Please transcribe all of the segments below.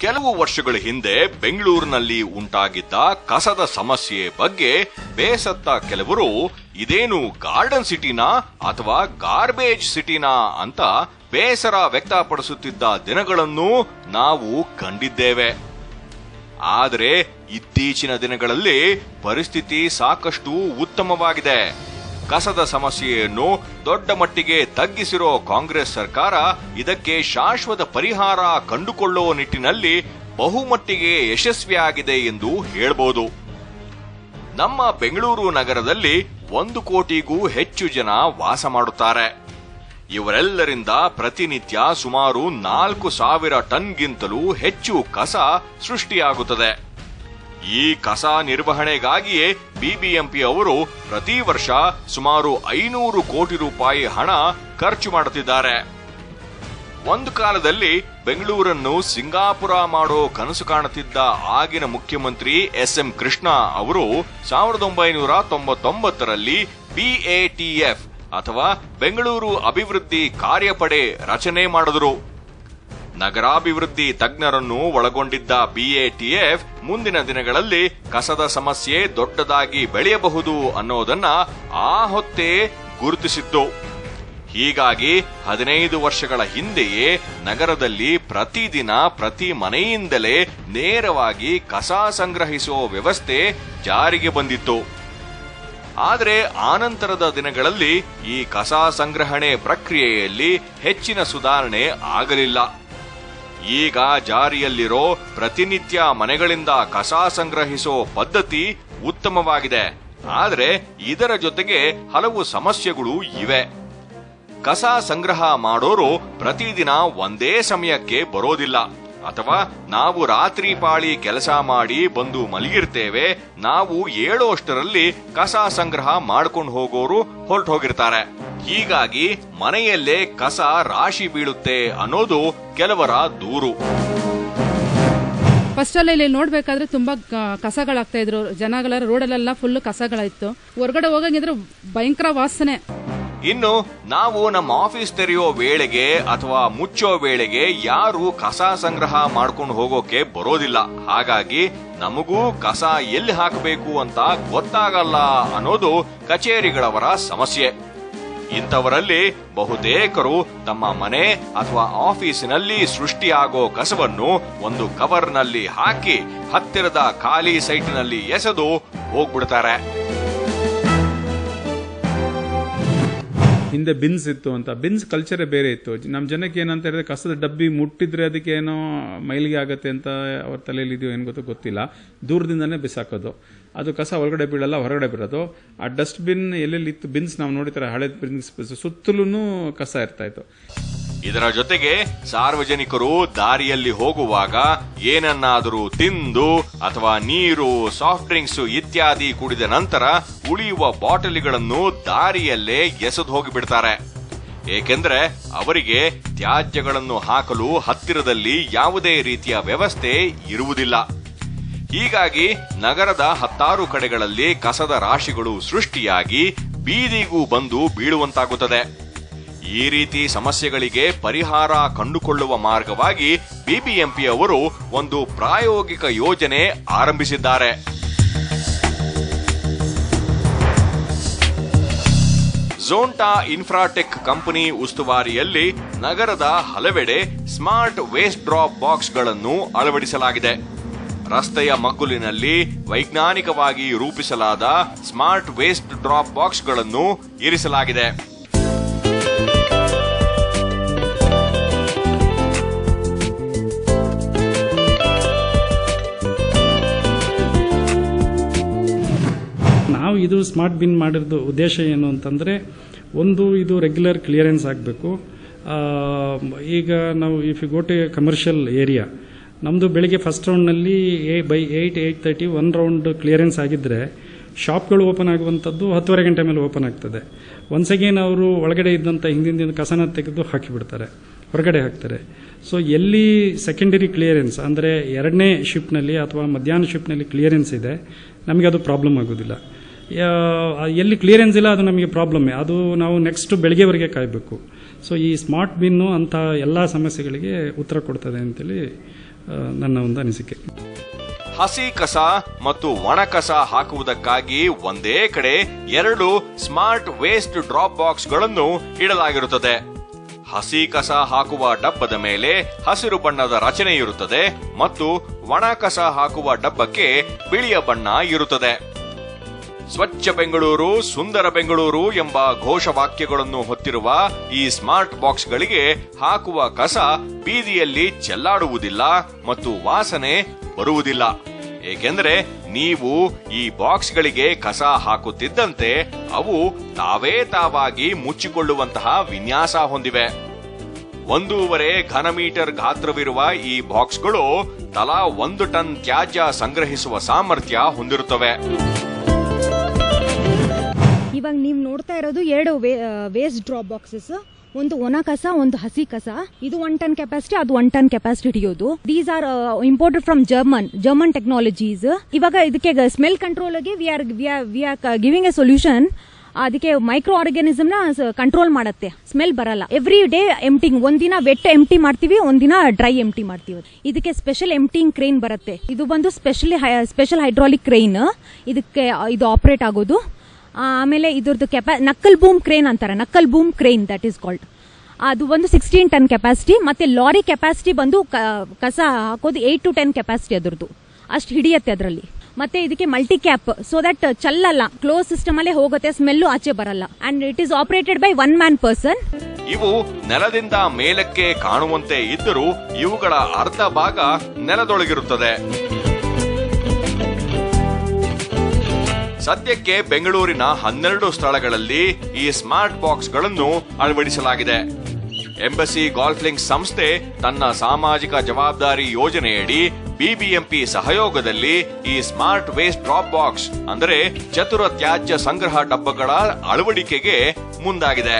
ಕೆಲವು ವರ್ಷಗಳ ಹಿಂದೆ ಬೆಂಗಳೂರಿನಲ್ಲಿ ಉಂಟಾಗಿದ್ದ ಕಸದ ಸಮಸ್ಯೆ ಬಗ್ಗೆ ಬೇಸತ್ತ ಕೆಲವರು ಇದೇನು ಗಾರ್ಡನ್ ಸಿಟಿನಾ ಅಥವಾ ಗಾರ್ಬೇಜ್ ಸಿಟಿನಾ ಅಂತ ಬೇಸರ ವ್ಯಕ್ತಪಡಿಸುತ್ತಿದ್ದ ದಿನಗಳನ್ನು ನಾವು ಕಂಡಿದ್ದೇವೆ ಆದರೆ ಇತ್ತೀಚಿನ ದಿನಗಳಲ್ಲಿ ಪರಿಸ್ಥಿತಿ ಸಾಕಷ್ಟು ಉತ್ತಮವಾಗಿದೆ ಕಸದ ಸಮಸ್ಯೆಯನ್ನು ದೊಡ್ಡ ಮಟ್ಟಿಗೆ ತಗ್ಗಿಸಿರೋ ಕಾಂಗ್ರೆಸ್ ಸರ್ಕಾರ ಇದಕ್ಕೆ ಶಾಶ್ವತ ಪರಿಹಾರ ಕಂಡುಕೊಳ್ಳುವ ನಿಟ್ಟಿನಲ್ಲಿ ಬಹುಮಟ್ಟಿಗೆ ಯಶಸ್ವಿಯಾಗಿದೆ ಎಂದು ಹೇಳ್ಬೋದು ನಮ್ಮ ಬೆಂಗಳೂರು ನಗರದಲ್ಲಿ ಒಂದು ಕೋಟಿಗೂ ಹೆಚ್ಚು ಜನ ವಾಸ ಮಾಡುತ್ತಾರೆ ಇವರೆಲ್ಲರಿಂದ ಪ್ರತಿನಿತ್ಯ ಸುಮಾರು ನಾಲ್ಕು ಸಾವಿರ ಟನ್ಗಿಂತಲೂ ಹೆಚ್ಚು ಕಸ ಸೃಷ್ಟಿಯಾಗುತ್ತದೆ ಈ ಕಸ ನಿರ್ವಹಣೆಗಾಗಿಯೇ ಬಿಬಿಎಂಪಿ ಅವರು ಪ್ರತಿ ವರ್ಷ ಸುಮಾರು ಐನೂರು ಕೋಟಿ ರೂಪಾಯಿ ಹಣ ಖರ್ಚು ಮಾಡುತ್ತಿದ್ದಾರೆ ಒಂದು ಕಾಲದಲ್ಲಿ ಬೆಂಗಳೂರನ್ನು ಸಿಂಗಾಪುರ ಮಾಡೋ ಕನಸು ಕಾಣುತ್ತಿದ್ದ ಆಗಿನ ಮುಖ್ಯಮಂತ್ರಿ ಎಸ್ ಎಂ ಕೃಷ್ಣ ಅವರು ಸಾವಿರದ ಒಂಬೈನೂರ ತೊಂಬತ್ತೊಂಬತ್ತರಲ್ಲಿ ಬಿಎಟಿಎಫ್ ಅಥವಾ ಬೆಂಗಳೂರು ಅಭಿವೃದ್ಧಿ ಕಾರ್ಯಪಡೆ ರಚನೆ ಮಾಡಿದರು ನಗರಾಭಿವೃದ್ಧಿ ತಜ್ಞರನ್ನು ಒಳಗೊಂಡಿದ್ದ ಬಿಎಟಿಎಫ್ ಮುಂದಿನ ದಿನಗಳಲ್ಲಿ ಕಸದ ಸಮಸ್ಯೆ ದೊಡ್ಡದಾಗಿ ಬೆಳೆಯಬಹುದು ಅನ್ನೋದನ್ನ ಆ ಹೊತ್ತೇ ಗುರುತಿಸಿತ್ತು ಹೀಗಾಗಿ ಹದಿನೈದು ವರ್ಷಗಳ ಹಿಂದೆಯೇ ನಗರದಲ್ಲಿ ಪ್ರತಿದಿನ ಪ್ರತಿ ಮನೆಯಿಂದಲೇ ನೇರವಾಗಿ ಕಸ ಸಂಗ್ರಹಿಸುವ ವ್ಯವಸ್ಥೆ ಜಾರಿಗೆ ಬಂದಿತ್ತು ಆದರೆ ಆನಂತರದ ದಿನಗಳಲ್ಲಿ ಈ ಕಸ ಸಂಗ್ರಹಣೆ ಪ್ರಕ್ರಿಯೆಯಲ್ಲಿ ಹೆಚ್ಚಿನ ಸುಧಾರಣೆ ಆಗಲಿಲ್ಲ ಈಗ ಜಾರಿಯಲ್ಲಿರೋ ಪ್ರತಿನಿತ್ಯ ಮನೆಗಳಿಂದ ಕಸ ಸಂಗ್ರಹಿಸೋ ಪದ್ಧತಿ ಉತ್ತಮವಾಗಿದೆ ಆದರೆ ಇದರ ಜೊತೆಗೆ ಹಲವು ಸಮಸ್ಯೆಗಳು ಇವೆ ಕಸ ಸಂಗ್ರಹ ಮಾಡೋರು ಪ್ರತಿದಿನ ಒಂದೇ ಸಮಯಕ್ಕೆ ಬರೋದಿಲ್ಲ ಅಥವಾ ನಾವು ರಾತ್ರಿ ಪಾಳಿ ಕೆಲಸ ಮಾಡಿ ಬಂದು ಮಲಗಿರ್ತೇವೆ ನಾವು ಏಳೋಷ್ಟರಲ್ಲಿ ಕಸ ಸಂಗ್ರಹ ಮಾಡ್ಕೊಂಡು ಹೋಗೋರು ಹೊರಟು ಹೋಗಿರ್ತಾರೆ ಹೀಗಾಗಿ ಮನೆಯಲ್ಲೇ ಕಸ ರಾಶಿ ಬೀಳುತ್ತೆ ಅನ್ನೋದು ಕೆಲವರ ದೂರು ಫಸ್ಟ್ ಅಲ್ಲಿ ಇಲ್ಲಿ ನೋಡ್ಬೇಕಾದ್ರೆ ತುಂಬಾ ಕ- ಕಸಗಳಾಗ್ತಾ ಇದ್ರು ಜನಗಳ ರೋಡಲ್ಲೆಲ್ಲ ಫುಲ್ ಕಸಗಳಿತ್ತು ಹೊರಗಡೆ ಹೋಗಂಗಿದ್ರೆ ಭಯಂಕರ ವಾಸನೆ ಇನ್ನು ನಾವು ನಮ್ಮ ಆಫೀಸ್ ತೆರೆಯೋ ವೇಳೆಗೆ ಅಥವಾ ಮುಚ್ಚೋ ವೇಳೆಗೆ ಯಾರು ಕಸ ಸಂಗ್ರಹ ಮಾಡ್ಕೊಂಡು ಹೋಗೋಕೆ ಬರೋದಿಲ್ಲ ಹಾಗಾಗಿ ನಮಗೂ ಕಸ ಎಲ್ಲಿ ಹಾಕಬೇಕು ಅಂತ ಗೊತ್ತಾಗಲ್ಲ ಅನ್ನೋದು ಕಚೇರಿಗಳವರ ಸಮಸ್ಯೆ ಇಂಥವರಲ್ಲಿ ಬಹುತೇಕರು ತಮ್ಮ ಮನೆ ಅಥವಾ ಆಫೀಸಿನಲ್ಲಿ ಸೃಷ್ಟಿಯಾಗೋ ಕಸವನ್ನು ಒಂದು ಕವರ್ನಲ್ಲಿ ಹಾಕಿ ಹತ್ತಿರದ ಖಾಲಿ ಸೈಟ್ನಲ್ಲಿ ಎಸೆದು ಹೋಗ್ಬಿಡ್ತಾರೆ ಹಿಂದೆ ಬಿನ್ಸ್ ಇತ್ತು ಅಂತ ಬಿನ್ಸ್ ಕಲ್ಚರೇ ಬೇರೆ ಇತ್ತು ನಮ್ಮ ಜನಕ್ಕೆ ಏನಂತ ಹೇಳಿದ್ರೆ ಕಸದ ಡಬ್ಬಿ ಮುಟ್ಟಿದ್ರೆ ಅದಕ್ಕೆ ಏನೋ ಮೈಲಿಗೆ ಆಗತ್ತೆ ಅಂತ ಅವ್ರ ತಲೆಯಲ್ಲಿ ಇದೆಯೋ ಏನು ಗೊತ್ತೋ ಗೊತ್ತಿಲ್ಲ ದೂರದಿಂದನೇ ಬಿಸಾಕೋದು ಅದು ಕಸ ಒಳಗಡೆ ಬೀಳಲ್ಲ ಹೊರಗಡೆ ಬೀಳೋದು ಆ ಡಸ್ಟ್ ಬಿನ್ ಎಲ್ಲೆಲ್ಲಿ ಇತ್ತು ಬಿನ್ಸ್ ನಾವು ನೋಡಿತಾರೆ ಹಳೆ ಬಿನ್ಸ್ ಸುತ್ತಲೂ ಕಸ ಇರ್ತಾ ಇತ್ತು ಇದರ ಜೊತೆಗೆ ಸಾರ್ವಜನಿಕರು ದಾರಿಯಲ್ಲಿ ಹೋಗುವಾಗ ಏನನ್ನಾದರೂ ತಿಂದು ಅಥವಾ ನೀರು ಸಾಫ್ಟ್ ಡ್ರಿಂಕ್ಸ್ ಇತ್ಯಾದಿ ಕುಡಿದ ನಂತರ ಉಳಿಯುವ ಬಾಟಲಿಗಳನ್ನು ದಾರಿಯಲ್ಲೇ ಎಸೆದು ಹೋಗಿಬಿಡ್ತಾರೆ ಏಕೆಂದ್ರೆ ಅವರಿಗೆ ತ್ಯಾಜ್ಯಗಳನ್ನು ಹಾಕಲು ಹತ್ತಿರದಲ್ಲಿ ಯಾವುದೇ ರೀತಿಯ ವ್ಯವಸ್ಥೆ ಇರುವುದಿಲ್ಲ ಹೀಗಾಗಿ ನಗರದ ಹತ್ತಾರು ಕಡೆಗಳಲ್ಲಿ ಕಸದ ರಾಶಿಗಳು ಸೃಷ್ಟಿಯಾಗಿ ಬೀದಿಗೂ ಬಂದು ಬೀಳುವಂತಾಗುತ್ತದೆ ಈ ರೀತಿ ಸಮಸ್ಯೆಗಳಿಗೆ ಪರಿಹಾರ ಕಂಡುಕೊಳ್ಳುವ ಮಾರ್ಗವಾಗಿ ಬಿಬಿಎಂಪಿ ಅವರು ಒಂದು ಪ್ರಾಯೋಗಿಕ ಯೋಜನೆ ಆರಂಭಿಸಿದ್ದಾರೆ ಝೋಂಟಾ ಇನ್ಫ್ರಾಟೆಕ್ ಕಂಪನಿ ಉಸ್ತುವಾರಿಯಲ್ಲಿ ನಗರದ ಹಲವೆಡೆ ಸ್ಮಾರ್ಟ್ ವೇಸ್ಟ್ ಡ್ರಾಪ್ ಬಾಕ್ಸ್ಗಳನ್ನು ಅಳವಡಿಸಲಾಗಿದೆ ರಸ್ತೆಯ ಮಗ್ಗುಲಿನಲ್ಲಿ ವೈಜ್ಞಾನಿಕವಾಗಿ ರೂಪಿಸಲಾದ ಸ್ಮಾರ್ಟ್ ವೇಸ್ಟ್ ಡ್ರಾಪ್ ಬಾಕ್ಸ್ಗಳನ್ನು ಇರಿಸಲಾಗಿದೆ ನಾವು ಇದು ಸ್ಮಾರ್ಟ್ ಬಿನ್ ಮಾಡಿರೋದು ಉದ್ದೇಶ ಏನು ಅಂತಂದರೆ ಒಂದು ಇದು ರೆಗ್ಯುಲರ್ ಕ್ಲಿಯರೆನ್ಸ್ ಆಗಬೇಕು ಈಗ ನಾವು if you go to commercial area ನಮ್ಮದು ಬೆಳಿಗ್ಗೆ ಫಸ್ಟ್ ರೌಂಡ್ನಲ್ಲಿ ಏ by eight eight thirty one round clearance ಆಗಿದ್ದರೆ ಶಾಪ್ಗಳು ಓಪನ್ ಆಗುವಂಥದ್ದು ಹತ್ತುವರೆ ಗಂಟೆ ಮೇಲೆ ಓಪನ್ ಆಗ್ತದೆ ಒನ್ಸ್ ಅಗೇನ್ ಅವರು ಒಳಗಡೆ ಇದ್ದಂಥ ಹಿಂದಿನ ದಿನ ಕಸನ ತೆಗೆದು ಹಾಕಿಬಿಡ್ತಾರೆ ಹೊರಗಡೆ ಹಾಕ್ತಾರೆ ಸೊ ಎಲ್ಲಿ ಸೆಕೆಂಡರಿ ಕ್ಲಿಯರೆನ್ಸ್ ಅಂದರೆ ಎರಡನೇ ಶಿಫ್ಟ್ನಲ್ಲಿ ಅಥವಾ ಮಧ್ಯಾಹ್ನ ಶಿಫ್ಟ್ನಲ್ಲಿ ಕ್ಲಿಯರೆನ್ಸ್ ಇದೆ ನಮಗೆ ಅದು ಪ್ರಾಬ್ಲಮ್ ಆಗೋದಿಲ್ಲ ಯಾ- ಎಲ್ಲಿ ಕ್ಲಿಯರೆನ್ಸ್ ಇಲ್ಲ ಅದು ನಮಗೆ ಪ್ರಾಬ್ಲಮ್ಮೇ ಅದು ನಾವು ನೆಕ್ಸ್ಟ್ ಬೆಳಗ್ಗೆವರೆಗೆ ಕಾಯಬೇಕು ಸೊ ಈ ಸ್ಮಾರ್ಟ್ ಬಿನ್ನು ಅಂಥ ಎಲ್ಲ ಸಮಸ್ಯೆಗಳಿಗೆ ಉತ್ತರ ಕೊಡ್ತದೆ ಅಂತೇಳಿ ಆ, ನನ್ನ ಒಂದು ಅನಿಸಿಕೆ ಹಸಿ ಕಸ ಮತ್ತು ಒಣ ಕಸ ಹಾಕುವುದಕ್ಕಾಗಿ ಒಂದೇ ಕಡೆ ಎರಡು ಸ್ಮಾರ್ಟ್ ವೇಸ್ಟ್ ಡ್ರಾಪ್ ಬಾಕ್ಸ್ಗಳನ್ನು ಇಡಲಾಗಿರುತ್ತದೆ ಹಸಿ ಕಸ ಹಾಕುವ ಡಬ್ಬದ ಮೇಲೆ ಹಸಿರು ಬಣ್ಣದ ರಚನೆ ಇರುತ್ತದೆ ಮತ್ತು ಒಣ ಕಸ ಹಾಕುವ ಡಬ್ಬಕ್ಕೆ ಬಿಳಿಯ ಬಣ್ಣ ಇರುತ್ತದೆ ಸ್ವಚ್ಛ ಬೆಂಗಳೂರು ಸುಂದರ ಬೆಂಗಳೂರು ಎಂಬ ಘೋಷವಾಕ್ಯಗಳನ್ನು ಹೊತ್ತಿರುವ ಈ ಸ್ಮಾರ್ಟ್ ಬಾಕ್ಸ್ಗಳಿಗೆ ಹಾಕುವ ಕಸ ಬೀದಿಯಲ್ಲಿ ಚೆಲ್ಲಾಡುವುದಿಲ್ಲ ಮತ್ತು ವಾಸನೆ ಬರುವುದಿಲ್ಲ ಏಕೆಂದರೆ ನೀವು ಈ ಬಾಕ್ಸ್ಗಳಿಗೆ ಕಸ ಹಾಕುತ್ತಿದ್ದಂತೆ ಅವು ತಾವೇ ತಾವಾಗಿ ಮುಚ್ಚಿಕೊಳ್ಳುವಂತಹ ವಿನ್ಯಾಸ ಹೊಂದಿವೆ ಒಂದೂವರೆ ಘನ ಮೀಟರ್ ಗಾತ್ರವಿರುವ ಈ ಬಾಕ್ಸ್ಗಳು ತಲಾ ಒಂದು ಟನ್ ತ್ಯಾಜ್ಯ ಸಂಗ್ರಹಿಸುವ ಸಾಮರ್ಥ್ಯ ಹೊಂದಿರುತ್ತವೆ ಇವಾಗ ನೀವು ನೋಡ್ತಾ ಇರೋದು ಎರಡು ವೇಸ್ಟ್ ಡ್ರಾಪ್ ಬಾಕ್ಸಸ್ ಒಂದು ಒಣ ಕಸ ಒಂದು ಹಸಿ ಕಸ ಇದು ಒನ್ ಟನ್ ಕೆಪಾಸಿಟಿ ಅದು ಒನ್ ಟನ್ ಕೆಪಾಸಿಟಿ ಹಿಡಿಯೋದು these are imported from German German technologies ಇವಾಗ ಇದಕ್ಕೆ ಸ್ಮೆಲ್ ಕಂಟ್ರೋಲ್ಗೆ we are we are giving a solution ಅದಕ್ಕೆ ಮೈಕ್ರೋ ಆರ್ಗ್ಯಾನಿಸಮ್ ನ ಕಂಟ್ರೋಲ್ ಮಾಡುತ್ತೆ ಸ್ಮೆಲ್ ಬರಲ್ಲ ಎವ್ರಿ ಡೇ ಎಂಟಿಂಗ್ ಒಂದಿನ ವೆಟ್ ಎಂಟಿ ಮಾಡ್ತೀವಿ ಒಂದಿನ ಡ್ರೈ ಎಂಟಿ ಮಾಡ್ತೀವಿ ಇದಕ್ಕೆ ಸ್ಪೆಷಲ್ ಎಂಟಿಂಗ್ ಕ್ರೇನ್ ಬರುತ್ತೆ ಇದು ಬಂದು ಸ್ಪೆಷಲಿ ಸ್ಪೆಷಲ್ ಹೈಡ್ರಾಲಿಕ್ ಕ್ರೇನ್ ಇದಕ್ಕೆ ಇದು ಆಪರೇಟ್ ಆಗೋದು ಆಮೇಲೆ ಇದ್ರದ್ದು ಕೆಪಾ ನಕ್ಕಲ್ ಬೂಮ್ ಕ್ರೇನ್ ಅಂತಾರೆ knuckle boom crane that is called ಅದು ಒಂದು ಸಿಕ್ಸ್ಟೀನ್ ಟನ್ ಕೆಪಾಸಿಟಿ ಮತ್ತೆ ಲಾರಿ ಕೆಪಾಸಿಟಿ ಬಂದು ಕ- ಕಸ ಹಾಕೋದು ಏಟ್ ಟು ಟೆನ್ ಕೆಪಾಸಿಟಿ ಅದ್ರದ್ದು ಅಷ್ಟು ಹಿಡಿಯತ್ತೆ ಅದರಲ್ಲಿ ಮತ್ತೆ ಇದಕ್ಕೆ ಮಲ್ಟಿ ಕ್ಯಾಪ್ ಸೊ ದಟ್ ಚಲ್ಲಲ್ಲ ಕ್ಲೋಸ್ ಸಿಸ್ಟಮ್ ಅಲ್ಲೇ ಹೋಗುತ್ತೆ ಸ್ಮೆಲ್ಲು ಆಚೆ ಬರಲ್ಲ and it is operated by one man person ಇವು ನೆಲದಿಂದ ಮೇಲಕ್ಕೆ ಕಾಣುವಂತೆ ಇದ್ದರೂ ಇವುಗಳ ಅರ್ಧ ಭಾಗ ನೆಲದೊಳಗಿರುತ್ತದೆ ಸದ್ಯಕ್ಕೆ ಬೆಂಗಳೂರಿನ ಹನ್ನೆರಡು ಸ್ಥಳಗಳಲ್ಲಿ ಈ ಸ್ಮಾರ್ಟ್ ಬಾಕ್ಸ್ಗಳನ್ನು ಅಳವಡಿಸಲಾಗಿದೆ ಎಂಬಸಿ ಗಾಲ್ಫ್ಲಿಂಗ್ ಸಂಸ್ಥೆ ತನ್ನ ಸಾಮಾಜಿಕ ಜವಾಬ್ದಾರಿ ಯೋಜನೆಯಡಿ ಬಿಬಿಎಂಪಿ ಸಹಯೋಗದಲ್ಲಿ ಈ ಸ್ಮಾರ್ಟ್ ವೇಸ್ಟ್ ಡ್ರಾಪ್ ಬಾಕ್ಸ್ ಅಂದರೆ ಚತುರ ತ್ಯಾಜ್ಯ ಸಂಗ್ರಹ ಡಬ್ಬಗಳ ಅಳವಡಿಕೆಗೆ ಮುಂದಾಗಿದೆ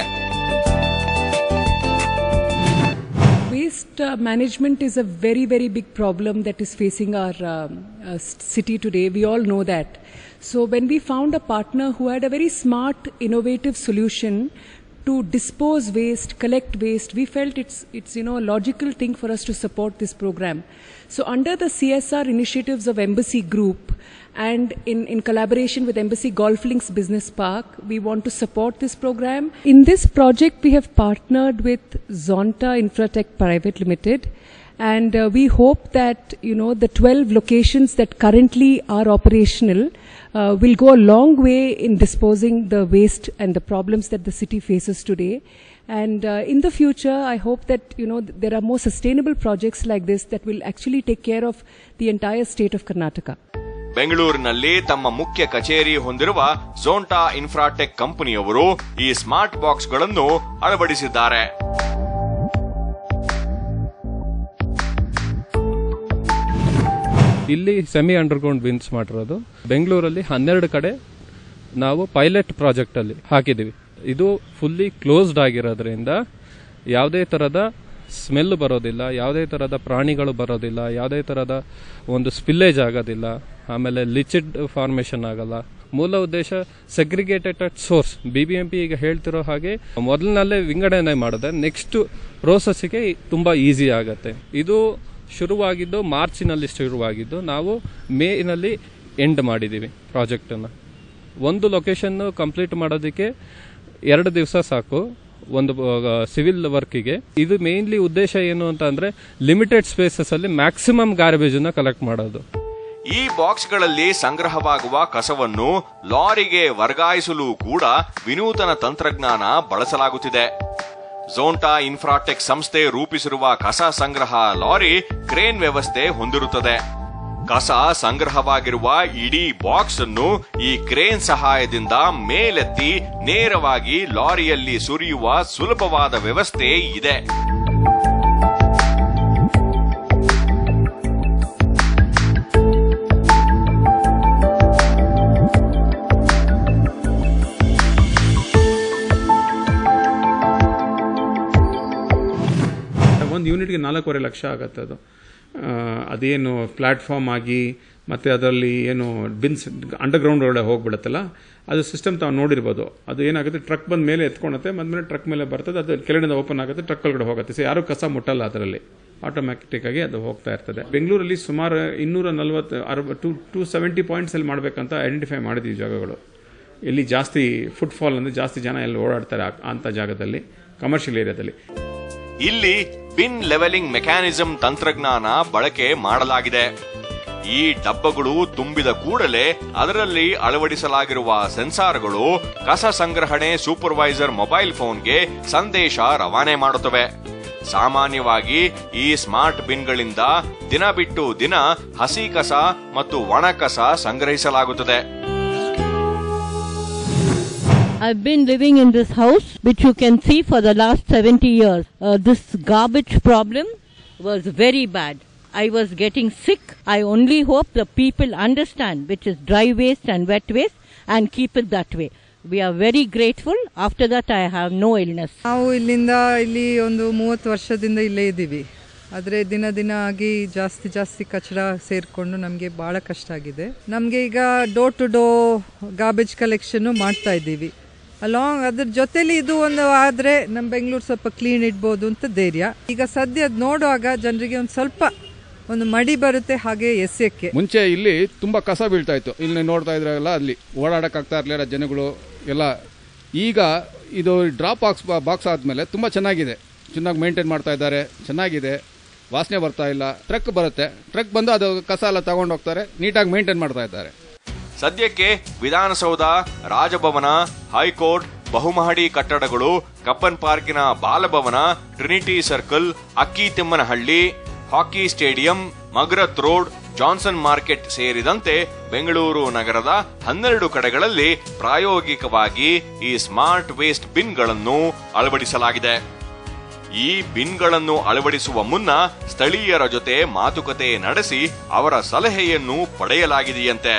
Waste uh, management is a very, very big problem that is facing our um, uh, s- city today. We all know that. So, when we found a partner who had a very smart, innovative solution to dispose waste, collect waste, we felt it's, it's you know, a logical thing for us to support this program. So, under the CSR initiatives of Embassy Group, and in, in collaboration with Embassy Golf Links Business Park, we want to support this program. In this project, we have partnered with Zonta Infratech Private Limited, and uh, we hope that you know the 12 locations that currently are operational uh, will go a long way in disposing the waste and the problems that the city faces today. And uh, in the future, I hope that you know th- there are more sustainable projects like this that will actually take care of the entire state of Karnataka. ಬೆಂಗಳೂರಿನಲ್ಲಿ ತಮ್ಮ ಮುಖ್ಯ ಕಚೇರಿ ಹೊಂದಿರುವ ಝೋಂಟಾ Infratech ಕಂಪನಿಯವರು ಈ smart ಬಾಕ್ಸ್ಗಳನ್ನು ಅಳವಡಿಸಿದ್ದಾರೆ ಇಲ್ಲಿ semi underground bins ಮಾಡಿರೋದು ಬೆಂಗಳೂರಲ್ಲಿ ಹನ್ನೆರಡು ಕಡೆ ನಾವು ಪೈಲಟ್ ಪ್ರಾಜೆಕ್ಟ್ ಅಲ್ಲಿ ಹಾಕಿದ್ದೀವಿ ಇದು ಫುಲ್ಲಿ ಕ್ಲೋಸ್ಡ್ ಆಗಿರೋದ್ರಿಂದ ಯಾವುದೇ ತರದ ಸ್ಮೆಲ್ ಬರೋದಿಲ್ಲ ಯಾವುದೇ ತರದ ಪ್ರಾಣಿಗಳು ಬರೋದಿಲ್ಲ ಯಾವುದೇ ತರದ ಒಂದು ಸ್ಪಿಲ್ಲೇಜ್ ಆಗೋದಿಲ್ಲ ಆಮೇಲೆ ಲಿಚಿಡ್ ಫಾರ್ಮೇಶನ್ ಆಗಲ್ಲ ಮೂಲ ಉದ್ದೇಶ segregated at source B B M P ಈಗ ಹೇಳ್ತಿರೋ ಹಾಗೆ ಮೊದಲಿನಲ್ಲೇ ವಿಂಗಡಣೆ ಮಾಡಿದ್ರೆ ನೆಕ್ಸ್ಟ್ ಪ್ರೋಸೆಸ್ಗೆ ತುಂಬಾ ಈಸಿ ಆಗತ್ತೆ ಇದು ಶುರುವಾಗಿದ್ದು ಮಾರ್ಚಿನಲ್ಲಿ ಶುರುವಾಗಿದ್ದು ನಾವು ಮೇನಲ್ಲಿ ಎಂಡ್ ಮಾಡಿದ್ದೀವಿ ಪ್ರಾಜೆಕ್ಟನ್ನು ಒಂದು ಲೊಕೇಶನ್ ಕಂಪ್ಲೀಟ್ ಮಾಡೋದಕ್ಕೆ ಎರಡು ದಿವಸ ಸಾಕು ಒಂದು ಸಿವಿಲ್ ವರ್ಕಿಗೆ ಇದು ಮೇನ್ಲಿ ಉದ್ದೇಶ ಏನು ಅಂತ ಅಂದ್ರೆ ಲಿಮಿಟೆಡ್ ಸ್ಪೇಸಸ್ ಅಲ್ಲಿ ಮ್ಯಾಕ್ಸಿಮಮ್ ಗಾರ್ಬೇಜ್ ಅನ್ನ ಕಲೆಕ್ಟ್ ಮಾಡೋದು ಈ ಬಾಕ್ಸ್ಗಳಲ್ಲಿ ಸಂಗ್ರಹವಾಗುವ ಕಸವನ್ನು ಲಾರಿಗೆ ವರ್ಗಾಯಿಸಲು ಕೂಡ ವಿನೂತನ ತಂತ್ರಜ್ಞಾನ ಬಳಸಲಾಗುತ್ತಿದೆ ಝೋಂಟಾ ಇನ್ಫ್ರಾಟೆಕ್ ಸಂಸ್ಥೆ ರೂಪಿಸಿರುವ ಕಸ ಸಂಗ್ರಹ ಲಾರಿ ಕ್ರೇನ್ ವ್ಯವಸ್ಥೆ ಹೊಂದಿರುತ್ತದೆ ಕಸ ಸಂಗ್ರಹವಾಗಿರುವ ಇಡೀ ಬಾಕ್ಸ್ ಅನ್ನು ಈ ಕ್ರೇನ್ ಸಹಾಯದಿಂದ ಮೇಲೆತ್ತಿ ನೇರವಾಗಿ ಲಾರಿಯಲ್ಲಿ ಸುರಿಯುವ ಸುಲಭವಾದ ವ್ಯವಸ್ಥೆ ಇದೆ ಒಂದು ಯೂನಿಟ್ಗೆ ನಾಲ್ಕೂವರೆ ಲಕ್ಷ ಆಗತ್ತೆ ಅದು ಆ, ಅದೇನು ಪ್ಲಾಟ್ಫಾರ್ಮ್ ಆಗಿ ಮತ್ತು ಅದರಲ್ಲಿ ಏನು ಬಿನ್ಸ್ ಅಂಡರ್ಗ್ರೌಂಡ್ ಒಳಗಡೆ ಹೋಗ್ಬಿಡುತ್ತಲ್ಲ ಅದು ಸಿಸ್ಟಮ್ ತಾವು ನೋಡಿರ್ಬೋದು ಅದು ಏನಾಗುತ್ತೆ ಟ್ರಕ್ ಬಂದ ಮೇಲೆ ಎತ್ಕೊಳುತ್ತೆ ಬಂದ್ಮೇಲೆ ಟ್ರಕ್ ಮೇಲೆ ಬರ್ತದೆ ಅದು ಕೆಳಗಡೆ ಓಪನ್ ಆಗುತ್ತೆ ಟ್ರಕ್ ಒಳಗಡೆ ಹೋಗುತ್ತೆ ಸೊ ಯಾರು ಕಸ ಮುಟ್ಟಲ್ಲ ಅದರಲ್ಲಿ ಆಟೋಮ್ಯಾಟಿಕ್ ಆಗಿ ಅದು ಹೋಗ್ತಾ ಇರ್ತದೆ ಬೆಂಗಳೂರಲ್ಲಿ ಸುಮಾರು ಇನ್ನೂರ ನಲವತ್ತು ಅರವ ಟು ಟು ಸೆವೆಂಟಿ ಪಾಯಿಂಟ್ಸ್ ಅಲ್ಲಿ ಮಾಡಬೇಕಂತ ಐಡೆಂಟಿಫೈ ಮಾಡಿದ್ವಿ ಜಾಗಗಳು ಎಲ್ಲಿ ಜಾಸ್ತಿ ಫುಟ್ಫಾಲ್ ಅಂದ್ರೆ ಜಾಸ್ತಿ ಜನ ಎಲ್ಲಿ ಓಡಾಡ್ತಾರೆ ಆ- ಅಂತ ಜಾಗದಲ್ಲಿ ಕಮರ್ಷಿಯಲ್ ಏರಿಯಾದಲ್ಲಿ ಇಲ್ಲಿ ಬಿನ್ ಲೆವೆಲಿಂಗ್ ಮೆಕ್ಯಾನಿಸಂ ತಂತ್ರಜ್ಞಾನ ಬಳಕೆ ಮಾಡಲಾಗಿದೆ ಈ ಡಬ್ಬಗಳು ತುಂಬಿದ ಕೂಡಲೇ ಅದರಲ್ಲಿ ಅಳವಡಿಸಲಾಗಿರುವ ಸೆನ್ಸಾರ್ಗಳು ಕಸ ಸಂಗ್ರಹಣೆ ಸೂಪರ್ವೈಸರ್ ಮೊಬೈಲ್ ಫೋನ್ಗೆ ಸಂದೇಶ ರವಾನೆ ಮಾಡುತ್ತವೆ ಸಾಮಾನ್ಯವಾಗಿ ಈ ಸ್ಮಾರ್ಟ್ ಬಿನ್ಗಳಿಂದ ದಿನ ಬಿಟ್ಟು ದಿನ ಹಸಿ ಕಸ ಮತ್ತು ಒಣ ಕಸ ಸಂಗ್ರಹಿಸಲಾಗುತ್ತದೆ I've been living in this house, which you can see for the last 70 years. Uh, this garbage problem was very bad. I was getting sick. I only hope the people understand which is dry waste and wet waste and keep it that way. We are very grateful. After that, I have no illness. ನಾವು ಇಲ್ಲಿಂದ ಇಲ್ಲಿ ಒಂದು ಮೂವತ್ತು ವರ್ಷದಿಂದ ಇಲ್ಲೇ ಇದ್ದೀವಿ ಆದರೆ ದಿನ ದಿನ ಆಗಿ ಜಾಸ್ತಿ ಜಾಸ್ತಿ ಕಚಡ ಸೇರಿಕೊಂಡು ನಮಗೆ ಭಾಳ ಕಷ್ಟ ಆಗಿದೆ ನಮಗೆ ಈಗ door to door garbage collection ಮಾಡ್ತಾ ಇದ್ದೀವಿ ಅಲಾಂಗ್ ಅದ್ರ ಜೊತೆಲಿ ಇದು ಒಂದು ಆದರೆ ನಮ್ಮ ಬೆಂಗಳೂರು ಸ್ವಲ್ಪ ಕ್ಲೀನ್ ಇಡ್ಬೋದು ಅಂತ ಧೈರ್ಯ ಈಗ ಸದ್ಯ ಅದ್ ನೋಡುವಾಗ ಜನರಿಗೆ ಒಂದು ಸ್ವಲ್ಪ ಒಂದು ಮಡಿ ಬರುತ್ತೆ ಹಾಗೆ ಎಸೆಯಕ್ಕೆ ಮುಂಚೆ ಇಲ್ಲಿ ತುಂಬ ಕಸ ಬೀಳ್ತಾ ಇತ್ತು ಇಲ್ಲಿ ನೋಡ್ತಾ ಇದ್ರಲ್ಲ ಅಲ್ಲಿ ಓಡಾಡಕ್ಕಾಗ್ತಾ ಇರಲಿಲ್ಲ ಜನಗಳು ಎಲ್ಲ ಈಗ ಇದು ಡ್ರಾಪ್ ಬಾಕ್ಸ್ ಬಾಕ್ಸ್ ಆದಮೇಲೆ ತುಂಬ ಚೆನ್ನಾಗಿದೆ ಚೆನ್ನಾಗಿ ಮೇಂಟೈನ್ ಮಾಡ್ತಾ ಇದ್ದಾರೆ ಚೆನ್ನಾಗಿದೆ ವಾಸನೆ ಬರ್ತಾ ಇಲ್ಲ ಟ್ರಕ್ ಬರುತ್ತೆ ಟ್ರಕ್ ಬಂದು ಅದು ಕಸ ಎಲ್ಲ ತಗೊಂಡು ಹೋಗ್ತಾರೆ ನೀಟಾಗಿ ಮೇಂಟೈನ್ ಮಾಡ್ತಾ ಇದ್ದಾರೆ ಸದ್ಯಕ್ಕೆ ವಿಧಾನಸೌಧ ರಾಜಭವನ ಹೈಕೋರ್ಟ್ ಬಹುಮಹಡಿ ಕಟ್ಟಡಗಳು ಕಪ್ಪನ್ ಪಾರ್ಕಿನ Bal Bhavan Trinity circle Akkithimmanahalli hockey stadium Magrath road Johnson market ಸೇರಿದಂತೆ ಬೆಂಗಳೂರು ನಗರದ ಹನ್ನೆರಡು ಕಡೆಗಳಲ್ಲಿ ಪ್ರಾಯೋಗಿಕವಾಗಿ ಈ ಸ್ಮಾರ್ಟ್ ವೇಸ್ಟ್ ಬಿನ್ಗಳನ್ನು ಅಳವಡಿಸಲಾಗಿದೆ ಈ ಬಿನ್ಗಳನ್ನು ಅಳವಡಿಸುವ ಮುನ್ನ ಸ್ಥಳೀಯರ ಜೊತೆ ಮಾತುಕತೆ ನಡೆಸಿ ಅವರ ಸಲಹೆಯನ್ನು ಪಡೆಯಲಾಗಿದೆಯಂತೆ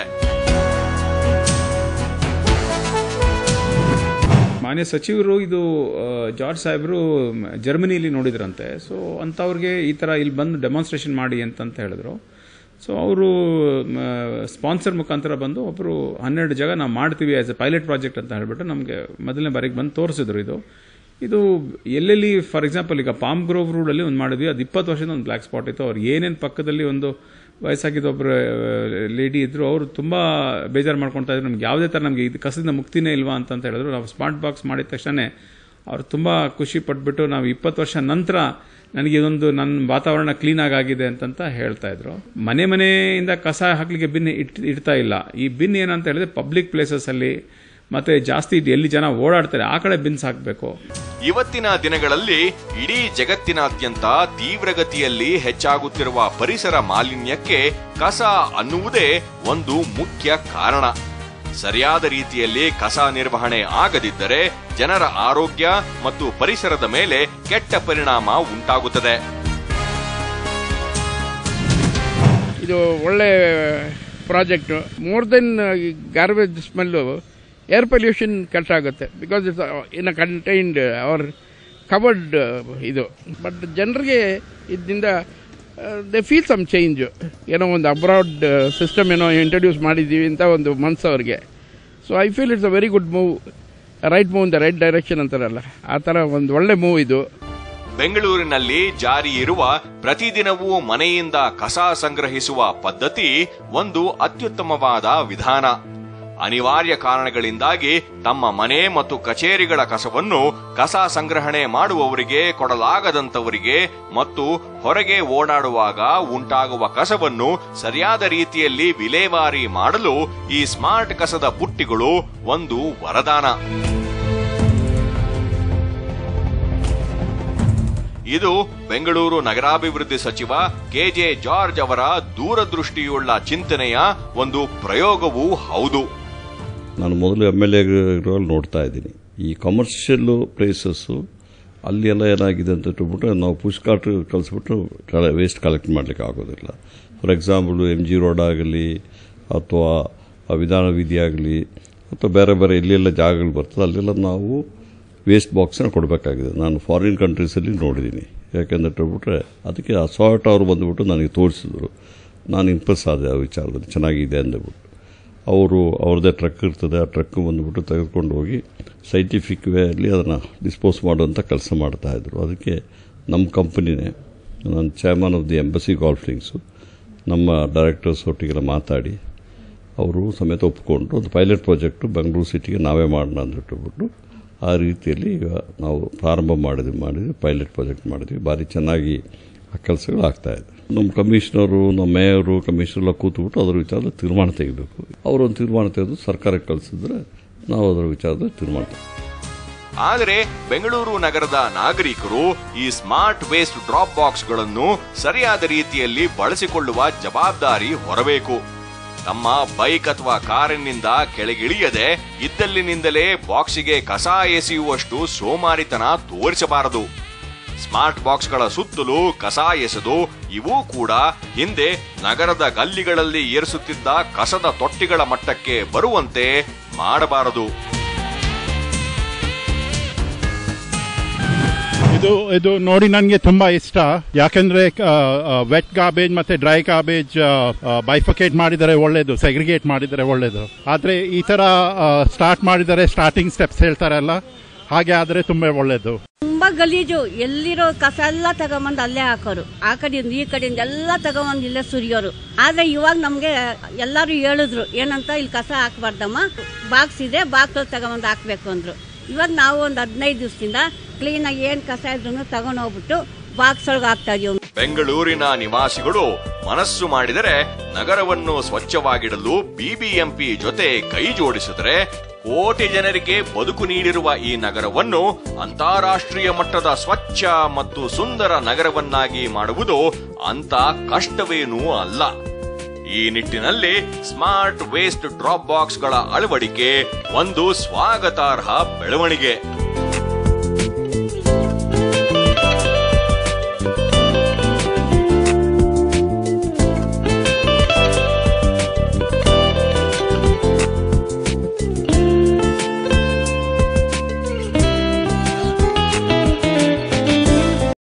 ಮಾನ್ಯ ಸಚಿವರು ಇದು ಆ, ಜಾರ್ಜ್ ಸಾಹೇಬರು ಮ್, ಜರ್ಮನಿಯಲ್ಲಿ ನೋಡಿದ್ರಂತೆ ಸೊ ಅಂಥವ್ರಿಗೆ ಈ ಥರ ಇಲ್ಲಿ ಬಂದು ಡೆಮಾನ್ಸ್ಟ್ರೇಷನ್ ಮಾಡಿ ಅಂತಂತ ಹೇಳಿದ್ರು ಸೊ ಅವರು ಸ್ಪಾನ್ಸರ್ ಮುಖಾಂತರ ಬಂದು ಒಬ್ಬರು ಹನ್ನೆರಡು ಜಾಗ ನಾವು ಮಾಡ್ತೀವಿ ಆಸ್ ಎ ಪೈಲಟ್ ಪ್ರಾಜೆಕ್ಟ್ ಅಂತ ಹೇಳ್ಬಿಟ್ಟು ನಮಗೆ ಮೊದಲನೇ ಬಾರಿಗೆ ಬಂದು ತೋರಿಸಿದ್ರು ಇದು ಇದು ಎಲ್ಲೆಲ್ಲಿ ಫಾರ್ ಎಕ್ಸಾಂಪಲ್ ಈಗ ಪಾಮ್ ಗ್ರೋವ್ ರೋಡಲ್ಲಿ ಒಂದು ಮಾಡಿದ್ವಿ ಅದು ಇಪ್ಪತ್ತು ವರ್ಷದ ಒಂದು ಬ್ಲ್ಯಾಕ್ ಸ್ಪಾಟ್ ಇತ್ತು ಅವ್ರು ಏನೇನು ಪಕ್ಕದಲ್ಲಿ ಒಂದು ವಯಸ್ಸಾಗಿದ್ದ ಒಬ್ಬರು ಲೇಡಿ ಇದ್ರು ಅವರು ತುಂಬ ಬೇಜಾರು ಮಾಡ್ಕೊತಾ ಇದ್ರು ನಮ್ಗೆ ಯಾವುದೇ ಥರ ನಮಗೆ ಇದು ಕಸದಿಂದ ಮುಕ್ತಿನೇ ಇಲ್ವಾ ಅಂತ ಹೇಳಿದ್ರು ನಾವು ಸ್ಮಾರ್ಟ್ ಬಾಕ್ಸ್ ಮಾಡಿದ ತಕ್ಷಣ ಅವ್ರು ತುಂಬ ಖುಷಿ ಪಟ್ಬಿಟ್ಟು ನಾವು ಇಪ್ಪತ್ತು ವರ್ಷ ನಂತರ ನನಗೆ ಇದೊಂದು ನನ್ನ ವಾತಾವರಣ ಕ್ಲೀನ್ ಆಗಿದೆ ಅಂತಂತ ಹೇಳ್ತಾ ಇದ್ರು ಮನೆ ಮನೆಯಿಂದ ಕಸ ಹಾಕ್ಲಿಕ್ಕೆ ಬಿನ್ ಇಟ್ ಇಡ್ತಾ ಇಲ್ಲ ಈ ಬಿನ್ ಏನಂತ ಹೇಳಿದ್ರೆ ಪಬ್ಲಿಕ್ ಪ್ಲೇಸಸ್ ಅಲ್ಲಿ ಮತ್ತೆ ಜಾಸ್ತಿ ಎಲ್ಲಿ ಜನ ಓಡಾಡ್ತಾರೆ ಆ ಕಡೆ ಬಿನ್ಸ್ ಹಾಕಬೇಕು ಇವತ್ತಿನ ದಿನಗಳಲ್ಲಿ ಇಡೀ ಜಗತ್ತಿನಾದ್ಯಂತ ತೀವ್ರಗತಿಯಲ್ಲಿ ಹೆಚ್ಚಾಗುತ್ತಿರುವ ಪರಿಸರ ಮಾಲಿನ್ಯಕ್ಕೆ ಕಸ ಅನ್ನುವುದೇ ಒಂದು ಮುಖ್ಯ ಕಾರಣ ಸರಿಯಾದ ರೀತಿಯಲ್ಲಿ ಕಸ ನಿರ್ವಹಣೆ ಆಗದಿದ್ದರೆ ಜನರ ಆರೋಗ್ಯ ಮತ್ತು ಪರಿಸರದ ಮೇಲೆ ಕೆಟ್ಟ ಪರಿಣಾಮ ಉಂಟಾಗುತ್ತದೆ ಇದು ಒಳ್ಳೆ project more than garbage smell air pollution cut ಆಗುತ್ತೆ because it's in a contained or covered ಇದು ಬಟ್ ಜನರಿಗೆ ಇದರಿಂದ ದೆ ಫೀಲ್ ಸಮ್ ಚೇಂಜ್ ಏನೋ ಒಂದು ಅಬ್ರಾಡ್ ಸಿಸ್ಟಮ್ ಏನೋ ಇಂಟ್ರಡ್ಯೂಸ್ ಮಾಡಿದ್ದೀವಿ ಅಂತ ಒಂದು ಮನ್ಸು ಅವ್ರಿಗೆ so I feel it's a very good move right move in the right direction ಅಂತಾರಲ್ಲ ಆ ಥರ ಒಂದು ಒಳ್ಳೆ ಮೂವ್ ಇದು ಬೆಂಗಳೂರಿನಲ್ಲಿ ಜಾರಿ ಇರುವ ಪ್ರತಿದಿನವೂ ಮನೆಯಿಂದ ಕಸ ಸಂಗ್ರಹಿಸುವ ಪದ್ಧತಿ ಒಂದು ಅತ್ಯುತ್ತಮವಾದ ವಿಧಾನ ಅನಿವಾರ್ಯ ಕಾರಣಗಳಿಂದಾಗಿ ತಮ್ಮ ಮನೆ ಮತ್ತು ಕಚೇರಿಗಳ ಕಸವನ್ನು ಕಸ ಸಂಗ್ರಹಣೆ ಮಾಡುವವರಿಗೆ ಕೊಡಲಾಗದಂತವರಿಗೆ ಮತ್ತು ಹೊರಗೆ ಓಡಾಡುವಾಗ ಉಂಟಾಗುವ ಕಸವನ್ನು ಸರಿಯಾದ ರೀತಿಯಲ್ಲಿ ವಿಲೇವಾರಿ ಮಾಡಲು ಈ ಸ್ಮಾರ್ಟ್ ಕಸದ ಬುಟ್ಟಿಗಳು ಒಂದು ವರದಾನ ಇದು ಬೆಂಗಳೂರು ನಗರಾಭಿವೃದ್ಧಿ ಸಚಿವ ಕೆಜೆ ಜಾರ್ಜ್ ಅವರ ದೂರದೃಷ್ಟಿಯುಳ್ಳ ಚಿಂತನೆಯ ಒಂದು ಪ್ರಯೋಗವೂ ಹೌದು ನಾನು ಮೊದಲು ಎಮ್ ಎಲ್ ಎಗಳಲ್ಲಿ ನೋಡ್ತಾ ಇದ್ದೀನಿ ಈ ಕಮರ್ಷಿಯಲ್ಲು ಪ್ಲೇಸಸ್ಸು ಅಲ್ಲಿ ಎಲ್ಲ ಏನಾಗಿದೆ ಅಂತ ಹೇಳ್ಬಿಟ್ಟು ನಾವು ಪುಷ್ ಕಾರ್ಟ್ ಕಳಿಸ್ಬಿಟ್ಟು ವೇಸ್ಟ್ ಕಲೆಕ್ಟ್ ಮಾಡಲಿಕ್ಕೆ ಆಗೋದಿಲ್ಲ for example M G road ಆಗಲಿ ಅಥವಾ ವಿಧಾನ ವೀಧಿ ಆಗಲಿ ಅಥವಾ ಬೇರೆ ಬೇರೆ ಎಲ್ಲೆಲ್ಲ ಜಾಗಗಳು ಬರ್ತದೆ ಅಲ್ಲೆಲ್ಲ ನಾವು ವೇಸ್ಟ್ ಬಾಕ್ಸನ್ನ ಕೊಡಬೇಕಾಗಿದೆ ನಾನು ಫಾರಿನ್ ಕಂಟ್ರೀಸಲ್ಲಿ ನೋಡಿದ್ದೀನಿ ಯಾಕೆಂದ್ರೆ ಹೇಳ್ಬಿಟ್ರೆ ಅದಕ್ಕೆ ಆ ಸಾರ್ಟ್ ಅವರು ಬಂದುಬಿಟ್ಟು ನನಗೆ ತೋರಿಸಿದ್ರು ನಾನು ಇಂಪ್ರೆಸ್ ಆದೆ ಆ ವಿಚಾರದಲ್ಲಿ ಚೆನ್ನಾಗಿದೆ ಅಂದ್ಬಿಟ್ಟು ಅವರು ಅವ್ರದ್ದೇ ಟ್ರಕ್ ಇರ್ತದೆ ಆ ಟ್ರಕ್ ಬಂದುಬಿಟ್ಟು ತೆಗೆದುಕೊಂಡು ಹೋಗಿ ಸೈಂಟಿಫಿಕ್ ವೇ ಅಲ್ಲಿ ಅದನ್ನು ಡಿಸ್ಪೋಸ್ ಮಾಡುವಂಥ ಕೆಲಸ ಮಾಡ್ತಾಯಿದ್ರು ಅದಕ್ಕೆ ನಮ್ಮ ಕಂಪನಿನೇ ನಾನು chairman of the Embassy golf links ನಮ್ಮ ಡೈರೆಕ್ಟರ್ಸ್ ಒಟ್ಟಿಗೆಲ್ಲ ಮಾತಾಡಿ ಅವರು ಸಮೇತ ಒಪ್ಪಿಕೊಂಡು ಒಂದು ಪೈಲಟ್ ಪ್ರಾಜೆಕ್ಟು ಬೆಂಗಳೂರು ಸಿಟಿಗೆ ನಾವೇ ಮಾಡೋಣ ಅಂದ್ಬಿಟ್ಟು ಆ ರೀತಿಯಲ್ಲಿ ಈಗ ನಾವು ಪ್ರಾರಂಭ ಮಾಡಿದ್ವಿ ಮಾಡಿದ್ವಿ ಪೈಲಟ್ ಪ್ರಾಜೆಕ್ಟ್ ಮಾಡಿದ್ವಿ ಭಾರಿ ಚೆನ್ನಾಗಿ ಆ ಕೆಲಸಗಳು ಆಗ್ತಾ ಇದೆ ನಮ್ಮ ಕಮಿಷನರು ನಮ್ಮ ಮೇಯರು ಕಮಿಷನರ್ ಎಲ್ಲ ಕೂತ್ಬಿಟ್ಟು ಅದರ ವಿಚಾರದಲ್ಲಿ ತೀರ್ಮಾನ ತೆಗಿಬೇಕು ಅವರೊಂದು ತೀರ್ಮಾನ ತೆಗೆದು ಸರ್ಕಾರಕ್ಕೆ ಕಳಿಸಿದ್ರೆ ನಾವು ಅದರ ವಿಚಾರದಲ್ಲಿ ತೀರ್ಮಾನ ತೆಗೆದು ಆದರೆ ಬೆಂಗಳೂರು ನಗರದ ನಾಗರಿಕರು ಈ ಸ್ಮಾರ್ಟ್ ವೇಸ್ಟ್ ಡ್ರಾಪ್ ಬಾಕ್ಸ್ಗಳನ್ನು ಸರಿಯಾದ ರೀತಿಯಲ್ಲಿ ಬಳಸಿಕೊಳ್ಳುವ ಜವಾಬ್ದಾರಿ ಹೊರಬೇಕು ತಮ್ಮ ಬೈಕ್ ಅಥವಾ ಕಾರಿನಿಂದ ಕೆಳಗಿಳಿಯದೆ ಇದ್ದಲ್ಲಿನಿಂದಲೇ ಬಾಕ್ಸಿಗೆ ಕಸ ಎಸೆಯುವಷ್ಟು ಸೋಮಾರಿತನ ತೋರಿಸಬಾರದು ಸ್ಮಾರ್ಟ್ ಬಾಕ್ಸ್ಗಳ ಸುತ್ತಲೂ ಕಸ ಎಸೆದು ಇವೂ ಕೂಡ ಹಿಂದೆ ನಗರದ ಗಲ್ಲಿಗಳಲ್ಲಿ ಏರಿಸುತ್ತಿದ್ದ ಕಸದ ತೊಟ್ಟಿಗಳ ಮಟ್ಟಕ್ಕೆ ಬರುವಂತೆ ಮಾಡಬಾರದು ಇದು ಇದು ನೋಡಿ ನನಗೆ ತುಂಬಾ ಇಷ್ಟ ಯಾಕಂದ್ರೆ ವೆಟ್ ಗಾಬೇಜ್ ಮತ್ತೆ ಡ್ರೈ ಗಾಬೇಜ್ ಬೈಫಕೇಟ್ ಮಾಡಿದರೆ ಒಳ್ಳೇದು ಸೆಗ್ರಿಗೇಟ್ ಮಾಡಿದರೆ ಒಳ್ಳೇದು ಆದ್ರೆ ಈ ತರ ಸ್ಟಾರ್ಟ್ ಮಾಡಿದರೆ ಸ್ಟಾರ್ಟಿಂಗ್ ಸ್ಟೆಪ್ಸ್ ಹೇಳ್ತಾರಲ್ಲ ಹಾಗೆ ಆದ್ರೆ ತುಂಬಾ ಒಳ್ಳೇದು ತುಂಬಾ ಗಲೀಜು ಎಲ್ಲಿರೋ ಕಸ ಎಲ್ಲ ತಗೊಂಬಂದು ಅಲ್ಲೇ ಹಾಕೋರು ಆ ಕಡೆಯಿಂದ ಈ ಕಡೆಯಿಂದ ಎಲ್ಲ ತಗೊಂಬಂದು ಇಲ್ಲೇ ಸುರಿಯೋರು ಆದ್ರೆ ಇವಾಗ ನಮ್ಗೆ ಎಲ್ಲರೂ ಹೇಳಿದ್ರು ಏನಂತ ಇಲ್ಲಿ ಕಸ ಹಾಕ್ಬಾರ್ದಮ್ಮ ಬಾಕ್ಸ್ ಇದೆ ಬಾಕ್ಸ್ ತಗೊಂಬಂದು ಹಾಕ್ಬೇಕು ಅಂದ್ರು ಇವಾಗ ನಾವು ಒಂದು ಹದಿನೈದು ದಿವಸದಿಂದ ಕ್ಲೀನಾಗಿ ಏನ್ ಕಸ ಇದ್ರು ತಗೊಂಡು ಹೋಗ್ಬಿಟ್ಟು ಬಾಕ್ಸ್ ಒಳಗೆ ಹಾಕ್ತಾ ಇದೀವಿ ಬೆಂಗಳೂರಿನ ನಿವಾಸಿಗಳು ಮನಸ್ಸು ಮಾಡಿದರೆ ನಗರವನ್ನು ಸ್ವಚ್ಛವಾಗಿಡಲು ಬಿಬಿಎಂಪಿ ಜೊತೆ ಕೈ ಜೋಡಿಸಿದರೆ ಕೋಟಿ ಜನರಿಗೆ ಬದುಕು ನೀಡಿರುವ ಈ ನಗರವನ್ನು ಅಂತಾರಾಷ್ಟ್ರೀಯ ಮಟ್ಟದ ಸ್ವಚ್ಛ ಮತ್ತು ಸುಂದರ ನಗರವನ್ನಾಗಿ ಮಾಡುವುದು ಅಂತ ಕಷ್ಟವೇನೂ ಅಲ್ಲ ಈ ನಿಟ್ಟಿನಲ್ಲಿ ಸ್ಮಾರ್ಟ್ ವೇಸ್ಟ್ ಡ್ರಾಪ್ ಬಾಕ್ಸ್ಗಳ ಅಳವಡಿಕೆ ಒಂದು ಸ್ವಾಗತಾರ್ಹ ಬೆಳವಣಿಗೆ